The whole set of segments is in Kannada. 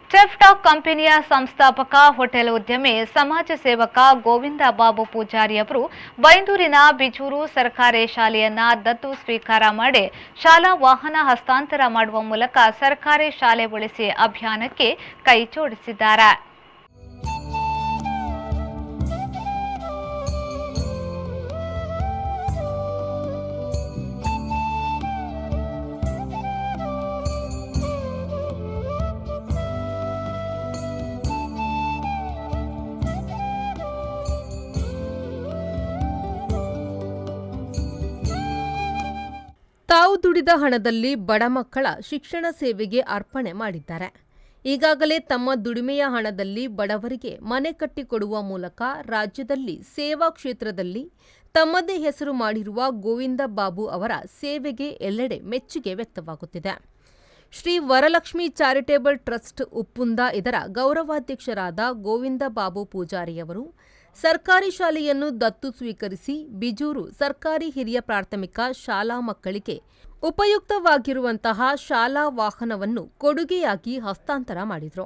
ಟೆಫ್ಟಾಕ್ ಕಂಪನಿಯ ಸಂಸ್ಥಾಪಕ ಹೋಟೆಲ್ ಉದ್ಯಮಿ ಸಮಾಜ ಸೇವಕ ಗೋವಿಂದ ಬಾಬು ಪೂಜಾರಿ ಅವರು ಬೈಂದೂರಿನ ಬಿಜೂರು ಸರ್ಕಾರಿ ಶಾಲೆಯನ್ನ ದತ್ತು ಸ್ವೀಕಾರ ಮಾಡಿ ಶಾಲಾ ವಾಹನ ಹಸ್ತಾಂತರ ಮಾಡುವ ಮೂಲಕ ಸರ್ಕಾರಿ ಶಾಲೆ ಉಳಿಸಿ ಅಭಿಯಾನಕ್ಕೆ ಕೈ ಜೋಡಿಸಿದ್ದಾರೆ ತಾವು ದುಡಿದ ಹಣದಲ್ಲಿ ಬಡ ಮಕ್ಕಳ ಶಿಕ್ಷಣ ಸೇವೆಗೆ ಅರ್ಪಣೆ ಮಾಡಿದ್ದಾರೆ ಈಗಾಗಲೇ ತಮ್ಮ ದುಡಿಮೆಯ ಹಣದಲ್ಲಿ ಬಡವರಿಗೆ ಮನೆ ಕಟ್ಟಿಕೊಡುವ ಮೂಲಕ ರಾಜ್ಯದಲ್ಲಿ ಸೇವಾ ಕ್ಷೇತ್ರದಲ್ಲಿ ತಮ್ಮದೇ ಹೆಸರು ಮಾಡಿರುವ ಗೋವಿಂದ ಬಾಬು ಅವರ ಸೇವೆಗೆ ಎಲ್ಲೆಡೆ ಮೆಚ್ಚುಗೆ ವ್ಯಕ್ತವಾಗುತ್ತಿದೆ ಶ್ರೀ ವರಲಕ್ಷ್ಮಿ ಚಾರಿಟೇಬಲ್ ಟ್ರಸ್ಟ್ ಉಪ್ಪುಂದ ಇದರ ಗೌರವಾಧ್ಯಕ್ಷರಾದ ಗೋವಿಂದ ಬಾಬು ಪೂಜಾರಿಯವರು ಸರ್ಕಾರಿ ಶಾಲೆಯನ್ನು ದತ್ತು ಸ್ವೀಕರಿಸಿ ಬಿಜೂರು ಸರ್ಕಾರಿ ಹಿರಿಯ ಪ್ರಾಥಮಿಕ ಶಾಲಾ ಮಕ್ಕಳಿಗೆ ಉಪಯುಕ್ತವಾಗಿರುವಂತಹ ಶಾಲಾ ವಾಹನವನ್ನು ಕೊಡುಗೆಯಾಗಿ ಹಸ್ತಾಂತರ ಮಾಡಿದರು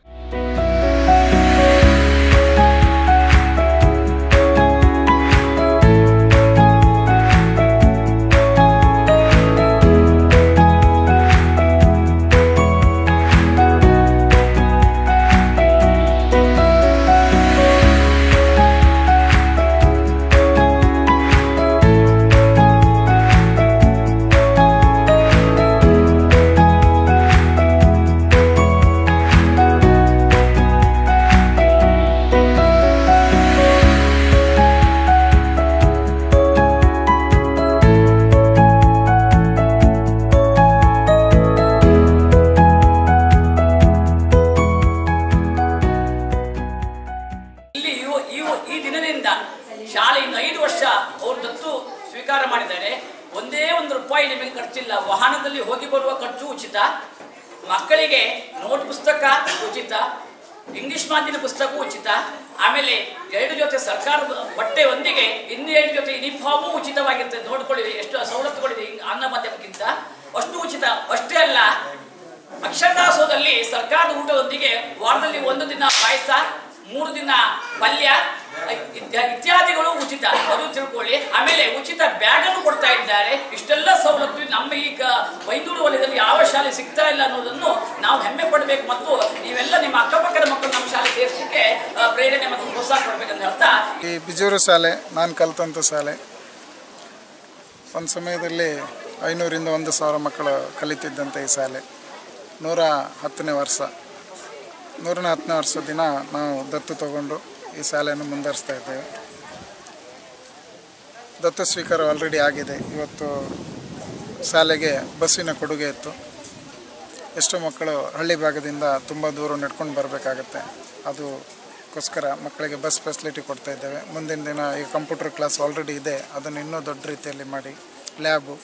ಇಲ್ಲಿ ಇವ- ಇವ- ಈ ದಿನದಿಂದ ಶಾಲೆ ಇನ್ನು ಐದು ವರ್ಷ ಅವರು ದತ್ತು ಸ್ವೀಕಾರ ಮಾಡಿದ್ದಾರೆ ಒಂದೇ ಒಂದು ರೂಪಾಯಿ ನಿಮಗೆ ಖರ್ಚಿಲ್ಲ ವಾಹನದಲ್ಲಿ ಹೋಗಿ ಬರುವ ಖರ್ಚು ಉಚಿತ ಮಕ್ಕಳಿಗೆ ನೋಟ್ ಪುಸ್ತಕ ಉಚಿತ ಇಂಗ್ಲಿಷ್ ಮಾಧ್ಯಮ ಪುಸ್ತಕ ಉಚಿತ ಆಮೇಲೆ ಎರಡು ಜೊತೆ ಸರ್ಕಾರದ ಬಟ್ಟೆ ಒಂದಿಗೆ ಇನ್ನು ಎರಡು ಜೊತೆ ಯೂನಿಫಾರ್ಮು ಉಚಿತವಾಗಿರ್ತದೆ ನೋಡ್ಕೊಳ್ಳಿ ಎಷ್ಟು ಸವಲತ್ತುಗಳಿದೆ ಇಂಗ್- ಆಂಗ್ಲ ಮಾಧ್ಯಮಕ್ಕಿಂತ ಅಷ್ಟು ಉಚಿತ ಅಷ್ಟೇ ಅಲ್ಲ ಅಕ್ಷರದಾಸೋಹದಲ್ಲಿ ಸರ್ಕಾರದ ಊಟದೊಂದಿಗೆ ವಾರದಲ್ಲಿ ಒಂದು ದಿನ ಪಾಯಸ ಮೂರು ದಿನ ಪಲ್ಯ ಇತ್ಯ- ಇತ್ಯಾದಿಗಳು ಉಚಿತ ಅದು ತಿಳ್ಕೊಳ್ಳಿ ಆಮೇಲೆ ಉಚಿತ ಬ್ಯಾಗ್ ಅನ್ನು ಕೊಡ್ತಾ ಇದ್ದಾರೆ ಇಷ್ಟೆಲ್ಲ ಸವಲತ್ತು ನಮ್ಮ ಈಗ ಬೈಂದೂರು ವಲಯದಲ್ಲಿ ಯಾವ ಶಾಲೆ ಸಿಗ್ತಾ ಇಲ್ಲ ಅನ್ನೋದನ್ನು ನಾವು ಹೆಮ್ಮೆ ಪಡಬೇಕು ಮತ್ತು ನೀವೆಲ್ಲ ನಿಮ್ಮ ಅಕ್ಕಪಕ್ಕದ ಮಕ್ಕಳು ನಮ್ಮ ಶಾಲೆ ಸೇರಿಸಲಿಕ್ಕೆ ಪ್ರೇರಣೆ ಮತ್ತು ಪ್ರೋತ್ಸಾಹ ಕೊಡ್ಬೇಕಂತ ಹೇಳ್ತಾ ಈ ಬಿಜೂರು ಶಾಲೆ ನಾನು ಕಲಿತಂಥ ಶಾಲೆ ಒಂದು ಸಮಯದಲ್ಲಿ ಐನೂರಿಂದ ಒಂದು ಸಾವಿರ ಮಕ್ಕಳು ಕಲಿತಿದ್ದಂಥ ಈ ಶಾಲೆ ನೂರ ಹತ್ತನೇ ವರ್ಷ ನೂರನೇ ಹತ್ತನೇ ವರ್ಷ ದಿನ ನಾವು ದತ್ತು ತಗೊಂಡು ಈ ಶಾಲೆಯನ್ನು ಮುಂದುವರಿಸ್ತಾ ಇದ್ದೇವೆ ದತ್ತು ಸ್ವೀಕಾರ ಆಲ್ರೆಡಿ ಆಗಿದೆ ಇವತ್ತು ಶಾಲೆಗೆ ಬಸ್ಸಿನ ಕೊಡುಗೆ ಇತ್ತು ಎಷ್ಟೋ ಮಕ್ಕಳು ಹಳ್ಳಿ ಭಾಗದಿಂದ ತುಂಬ ದೂರ ನಡ್ಕೊಂಡು ಬರಬೇಕಾಗತ್ತೆ ಅದಕ್ಕೋಸ್ಕರ ಮಕ್ಕಳಿಗೆ ಬಸ್ ಫೆಸಿಲಿಟಿ ಕೊಡ್ತಾ ಇದ್ದೇವೆ ಮುಂದಿನ ದಿನ ಈಗ ಕಂಪ್ಯೂಟರ್ ಕ್ಲಾಸ್ ಆಲ್ರೆಡಿ ಇದೆ ಅದನ್ನು ಇನ್ನೂ ದೊಡ್ಡ ರೀತಿಯಲ್ಲಿ ಮಾಡಿ ಲ್ಯಾಬು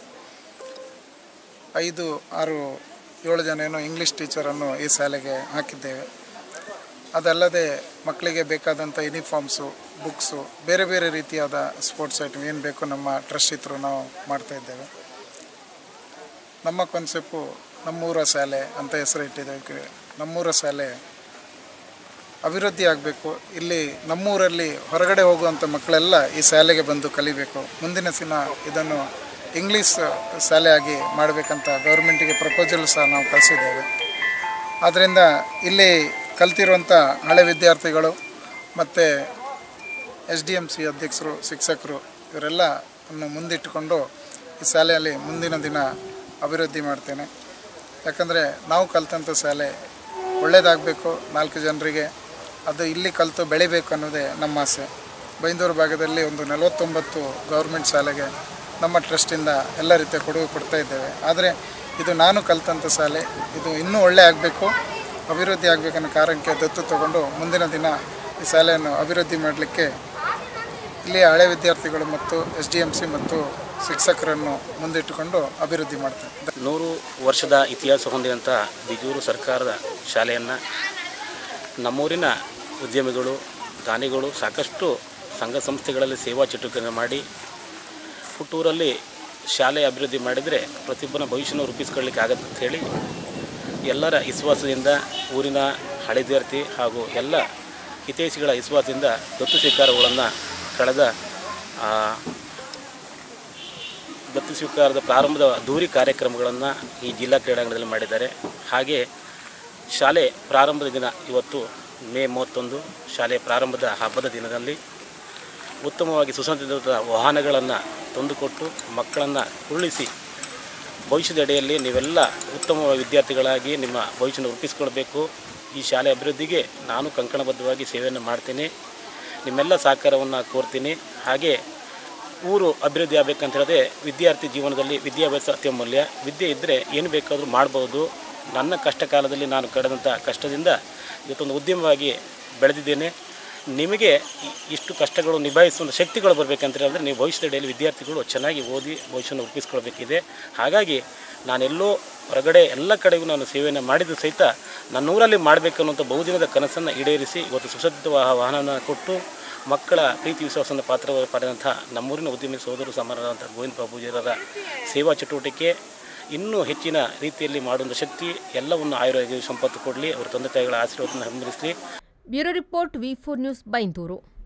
ಐದು ಆರು ಏಳು ಜನ ಏನೋ ಇಂಗ್ಲೀಷ್ ಟೀಚರನ್ನು ಈ ಶಾಲೆಗೆ ಹಾಕಿದ್ದೇವೆ ಅದಲ್ಲದೆ ಮಕ್ಕಳಿಗೆ ಬೇಕಾದಂಥ ಯೂನಿಫಾರ್ಮ್ಸು ಬುಕ್ಸು ಬೇರೆ ಬೇರೆ ರೀತಿಯಾದ ಸ್ಪೋರ್ಟ್ಸ್ ಐಟಮ್ ಏನು ಬೇಕು ನಮ್ಮ ಟ್ರಸ್ಟ್ ಇದ್ರು ನಾವು ಮಾಡ್ತಾ ಇದ್ದೇವೆ ನಮ್ಮ ಕಾನ್ಸೆಪ್ಪು ನಮ್ಮೂರ ಶಾಲೆ ಅಂತ ಹೆಸರು ಇಟ್ಟಿದ್ದೇವೆ ನಮ್ಮೂರ ಶಾಲೆ ಅಭಿವೃದ್ಧಿ ಆಗಬೇಕು ಇಲ್ಲಿ ನಮ್ಮೂರಲ್ಲಿ ಹೊರಗಡೆ ಹೋಗುವಂಥ ಮಕ್ಕಳೆಲ್ಲ ಈ ಶಾಲೆಗೆ ಬಂದು ಕಲಿಬೇಕು ಮುಂದಿನ ದಿನ ಇದನ್ನು ಇಂಗ್ಲೀಷ್ ಶಾಲೆಯಾಗಿ ಮಾಡಬೇಕಂತ ಗೌರ್ಮೆಂಟಿಗೆ ಪ್ರಪೋಸಲ್ ಸಹ ನಾವು ಕಳಿಸಿದ್ದೇವೆ ಆದ್ದರಿಂದ ಇಲ್ಲಿ ಕಲ್ತಿರುವಂಥ ಹಳೆ ವಿದ್ಯಾರ್ಥಿಗಳು ಮತ್ತು ಎಸ್ ಡಿ ಎಮ್ ಸಿ ಅಧ್ಯಕ್ಷರು ಶಿಕ್ಷಕರು ಇವರೆಲ್ಲ ಅನ್ನು ಮುಂದಿಟ್ಟುಕೊಂಡು ಈ ಶಾಲೆಯಲ್ಲಿ ಮುಂದಿನ ದಿನ ಅಭಿವೃದ್ಧಿ ಮಾಡ್ತೇನೆ ಯಾಕಂದರೆ ನಾವು ಕಲ್ತಂಥ ಶಾಲೆ ಒಳ್ಳೆಯದಾಗಬೇಕು ನಾಲ್ಕು ಜನರಿಗೆ ಅದು ಇಲ್ಲಿ ಕಲಿತು ಬೆಳಿಬೇಕು ಅನ್ನೋದೇ ನಮ್ಮ ಆಸೆ ಬೈಂದೂರು ಭಾಗದಲ್ಲಿ ಒಂದು ನಲವತ್ತೊಂಬತ್ತು ಗೌರ್ಮೆಂಟ್ ಶಾಲೆಗೆ ನಮ್ಮ ಟ್ರಸ್ಟಿಂದ ಎಲ್ಲ ರೀತಿಯ ಕೊಡುಗೆ ಕೊಡ್ತಾ ಇದ್ದೇವೆ ಆದರೆ ಇದು ನಾನು ಕಲ್ತಂಥ ಶಾಲೆ ಇದು ಇನ್ನೂ ಒಳ್ಳೆ ಆಗಬೇಕು ಅಭಿವೃದ್ಧಿ ಆಗಬೇಕನ್ನೋ ಕಾರಣಕ್ಕೆ ದತ್ತು ತಗೊಂಡು ಮುಂದಿನ ದಿನ ಈ ಶಾಲೆಯನ್ನು ಅಭಿವೃದ್ಧಿ ಮಾಡಲಿಕ್ಕೆ ಇಲ್ಲಿಯ ಹಳೆ ವಿದ್ಯಾರ್ಥಿಗಳು ಮತ್ತು ಎಸ್ ಡಿ ಎಮ್ ಸಿ ಮತ್ತು ಶಿಕ್ಷಕರನ್ನು ಮುಂದಿಟ್ಟುಕೊಂಡು ಅಭಿವೃದ್ಧಿ ಮಾಡ್ತೇವೆ ನೂರು ವರ್ಷದ ಇತಿಹಾಸ ಹೊಂದಿದಂಥ ಬಿಜೂರು ಸರ್ಕಾರದ ಶಾಲೆಯನ್ನು ನಮ್ಮೂರಿನ ಉದ್ಯಮಿಗಳು ದಾನಿಗಳು ಸಾಕಷ್ಟು ಸಂಘ ಸಂಸ್ಥೆಗಳಲ್ಲಿ ಸೇವಾ ಚಟುವಟಿಕೆ ಮಾಡಿ ಹುಟ್ಟೂರಲ್ಲಿ ಶಾಲೆ ಅಭಿವೃದ್ಧಿ ಮಾಡಿದರೆ ಪ್ರತಿಯೊಬ್ಬನ ಭವಿಷ್ಯನ ರೂಪಿಸ್ಕೊಳ್ಳಿಕ್ಕೆ ಆಗತ್ತೆ ಅಂತ ಹೇಳಿ ಎಲ್ಲರ ವಿಶ್ವಾಸದಿಂದ ಊರಿನ ಹಳೆ ವಿದ್ಯಾರ್ಥಿ ಹಾಗೂ ಎಲ್ಲ ಹಿತೈಷಿಗಳ ವಿಶ್ವಾಸದಿಂದ ದತ್ತು ಸ್ವೀಕಾರಗಳನ್ನು ಕಳೆದ ಆ, ದತ್ತು ಸ್ವೀಕಾರದ ಪ್ರಾರಂಭದ ಅದ್ದೂರಿ ಕಾರ್ಯಕ್ರಮಗಳನ್ನು ಈ ಜಿಲ್ಲಾ ಕ್ರೀಡಾಂಗಣದಲ್ಲಿ ಮಾಡಿದ್ದಾರೆ ಹಾಗೆ ಶಾಲೆ ಪ್ರಾರಂಭದ ದಿನ ಇವತ್ತು ಮೇ ಮೂವತ್ತೊಂದು ಶಾಲೆ ಪ್ರಾರಂಭದ ಹಬ್ಬದ ದಿನದಲ್ಲಿ ಉತ್ತಮವಾಗಿ ಸುಸಂಸ್ಕೃತ ವಾಹನಗಳನ್ನು ತಂದುಕೊಟ್ಟು ಮಕ್ಕಳನ್ನು ಉರುಳಿಸಿ ಭವಿಷ್ಯದ ಅಡಿಯಲ್ಲಿ ನೀವೆಲ್ಲ ಉತ್ತಮ ವಿದ್ಯಾರ್ಥಿಗಳಾಗಿ ನಿಮ್ಮ ಭವಿಷ್ಯನ ರೂಪಿಸ್ಕೊಳ್ಬೇಕು ಈ ಶಾಲೆ ಅಭಿವೃದ್ಧಿಗೆ ನಾನು ಕಂಕಣಬದ್ಧವಾಗಿ ಸೇವೆಯನ್ನು ಮಾಡ್ತೀನಿ ನಿಮ್ಮೆಲ್ಲ ಸಹಕಾರವನ್ನು ಕೋರ್ತೀನಿ ಹಾಗೆ ಊರು ಅಭಿವೃದ್ಧಿ ಆಗಬೇಕಂತ ಹೇಳಿದ್ರೆ ವಿದ್ಯಾರ್ಥಿ ಜೀವನದಲ್ಲಿ ವಿದ್ಯಾಭ್ಯಾಸ ಅತ್ಯಮೂಲ್ಯ ವಿದ್ಯೆ ಇದ್ದರೆ ಏನು ಬೇಕಾದರೂ ಮಾಡ್ಬೋದು ನನ್ನ ಕಷ್ಟ ಕಾಲದಲ್ಲಿ ನಾನು ಕಳೆದಂಥ ಕಷ್ಟದಿಂದ ಇವತ್ತೊಂದು ಉದ್ಯಮವಾಗಿ ಬೆಳೆದಿದ್ದೇನೆ ನಿಮಗೆ ಇ- ಇಷ್ಟು ಕಷ್ಟಗಳು ನಿಭಾಯಿಸುವ ಶಕ್ತಿಗಳು ಬರಬೇಕಂತ ಹೇಳಿದ್ರೆ ನೀವು ಭವಿಷ್ಯದ ಅಡಿಯಲ್ಲಿ ವಿದ್ಯಾರ್ಥಿಗಳು ಚೆನ್ನಾಗಿ ಓದಿ ಭವಿಷ್ಯವನ್ನು ರೂಪಿಸ್ಕೊಳ್ಬೇಕಿದೆ ಹಾಗಾಗಿ ನಾನೆಲ್ಲೋ ಹೊರಗಡೆ ಎಲ್ಲ ಕಡೆಗೂ ನಾನು ಸೇವೆಯನ್ನು ಮಾಡಿದ್ದು ಸಹಿತ ನನ್ನ ಊರಲ್ಲಿ ಮಾಡಬೇಕು ಅನ್ನುವಂಥ ಬಹುದಿನದ ಕನಸನ್ನು ಈಡೇರಿಸಿ ಇವತ್ತು ಸುಸಜ್ಜಿತ ವಾಹ- ವಾಹನವನ್ನು ಕೊಟ್ಟು ಮಕ್ಕಳ ಪ್ರೀತಿ ವಿಶ್ವಾಸನ ಪಾತ್ರ ಪಡೆದಂಥ ನಮ್ಮೂರಿನ ಉದ್ಯಮಿ ಸೋದರ ಸಮಾನರಾದಂಥ ಗೋವಿಂದ ಬಾಬೂಜಿಯವರ ಸೇವಾ ಚಟುವಟಿಕೆ ಇನ್ನೂ ಹೆಚ್ಚಿನ ರೀತಿಯಲ್ಲಿ ಮಾಡುವಂಥ ಶಕ್ತಿ ಎಲ್ಲವನ್ನು ಆಯುರ್ವೇದ ಸಂಪತ್ತು ಕೊಡಲಿ ಅವರ ತಂದೆ ತಾಯಿಗಳ ಆಶೀರ್ವಾದವನ್ನು ಹಂಬಲಿಸಲಿ bureau report V four news Byndoor